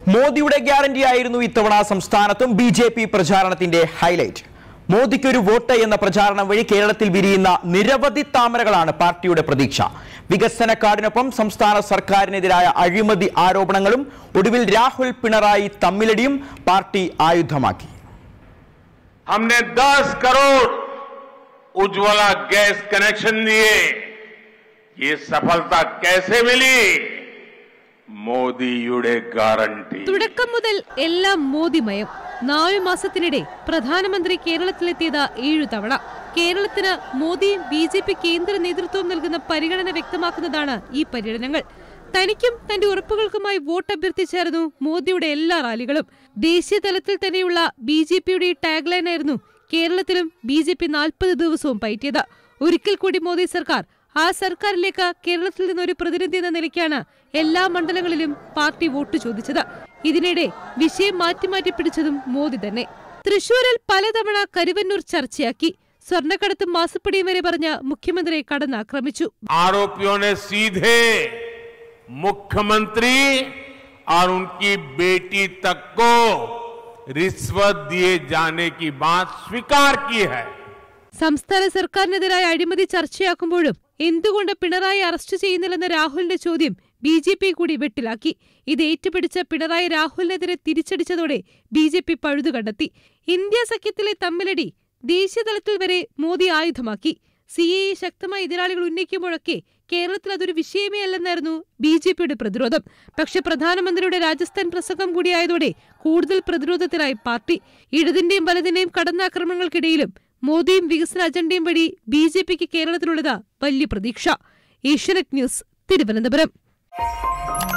മോദിയുടെ ഗ്യാരണ്ടി ആയിരുന്നു ഇത്തവണ സംസ്ഥാനത്തും ബി ജെ പി പ്രചാരണത്തിന്റെ ഹൈലൈറ്റ് മോദിക്കൊരു വോട്ട് എന്ന പ്രചാരണം വഴി കേരളത്തിൽ വിരിയുന്ന നിരവധി താമരകളാണ് പാർട്ടിയുടെ പ്രതീക്ഷ വികസന കാർഡിനൊപ്പം സംസ്ഥാന സർക്കാരിനെതിരായ അഴിമതി ആരോപണങ്ങളും ഒടുവിൽ രാഹുൽ പിണറായി തമ്മിലടിയും പാർട്ടി ആയുധമാക്കി हमने 10 करोड़ उज्ज्वला गैस कनेक्शन दिए ये सफलता कैसे मिली മോദിയുടെ ഗ്യാരണ്ടി തുടക്കം മുതൽ എല്ലാം മോദിമയം നാലു മാസത്തിനിടെ പ്രധാനമന്ത്രി കേരളത്തിലെത്തിയത് ഏഴു തവണ കേരളത്തിന് മോദിയും ബി ജെ പി കേന്ദ്ര നേതൃത്വവും നൽകുന്ന പരിഗണന വ്യക്തമാക്കുന്നതാണ് ഈ പര്യടനങ്ങൾ തനിക്കും തന്റെ ഉറപ്പുകൾക്കുമായി വോട്ട് അഭ്യർത്ഥിച്ചായിരുന്നു മോദിയുടെ എല്ലാ റാലികളും ദേശീയ തലത്തിൽ തന്നെയുള്ള ബി ജെ പിയുടെ ടാഗ് ലൈനായിരുന്നു കേരളത്തിലും ബി ജെ പി നാൽപ്പത് ദിവസവും പയറ്റിയത് ഒരിക്കൽ കൂടി മോദി സർക്കാർ ആ സർക്കാരിലേക്ക് കേരളത്തിൽ നിന്ന് ഒരു പ്രതിനിധി എന്ന നിലയ്ക്കാണ് എല്ലാ മണ്ഡലങ്ങളിലും പാർട്ടി വോട്ട് ചോദിച്ചത് ഇതിനിടെ വിഷയം മാറ്റി മാറ്റി പിടിച്ചതും മോദി തന്നെ തൃശൂരിൽ പലതവണ കരുവന്നൂർ ചർച്ചയാക്കി സ്വർണ്ണക്കടത്തും മാസപ്പടിയും വരെ പറഞ്ഞ മുഖ്യമന്ത്രിയെ കടന്നാക്രമിച്ചു आरोपियों ने सीधे मुख्यमंत्री और उनकी बेटी तक को रिश्वत दिए जाने की बात स्वीकार की है സംസ്ഥാന സർക്കാരിനെതിരായ അഴിമതി ചർച്ചയാക്കുമ്പോഴും എന്തുകൊണ്ട് പിണറായി അറസ്റ്റ് ചെയ്യുന്നില്ലെന്ന രാഹുലിന്റെ ചോദ്യം ബി ജെ പി കൂടി വെട്ടിലാക്കി ഇത് ഏറ്റുപിടിച്ച പിണറായി രാഹുലിനെതിരെ തിരിച്ചടിച്ചതോടെ ബി ജെ പി പഴുതു കണ്ടെത്തി ഇന്ത്യ സഖ്യത്തിലെ തമ്മിലടി ദേശീയതലത്തിൽ വരെ മോദി ആയുധമാക്കി സി എ ശക്തമായ എതിരാളികൾ ഉന്നയിക്കുമ്പോഴൊക്കെ കേരളത്തിൽ അതൊരു വിഷയമേ അല്ലെന്നായിരുന്നു ബി ജെ പിയുടെ പ്രതിരോധം പക്ഷെ പ്രധാനമന്ത്രിയുടെ രാജസ്ഥാൻ പ്രസംഗം കൂടിയായതോടെ കൂടുതൽ പ്രതിരോധത്തിലായി പാർട്ടി ഇടതിന്റെയും വലതിന്റെയും കടന്നാക്രമണങ്ങൾക്കിടയിലും മോദിയും വികസന അജണ്ടയും വഴി ബി ജെ പിക്ക് കേരളത്തിലുള്ളത് വലിയ പ്രതീക്ഷ ഏഷ്യനെറ്റ് ന്യൂസ് തിരുവനന്തപുരം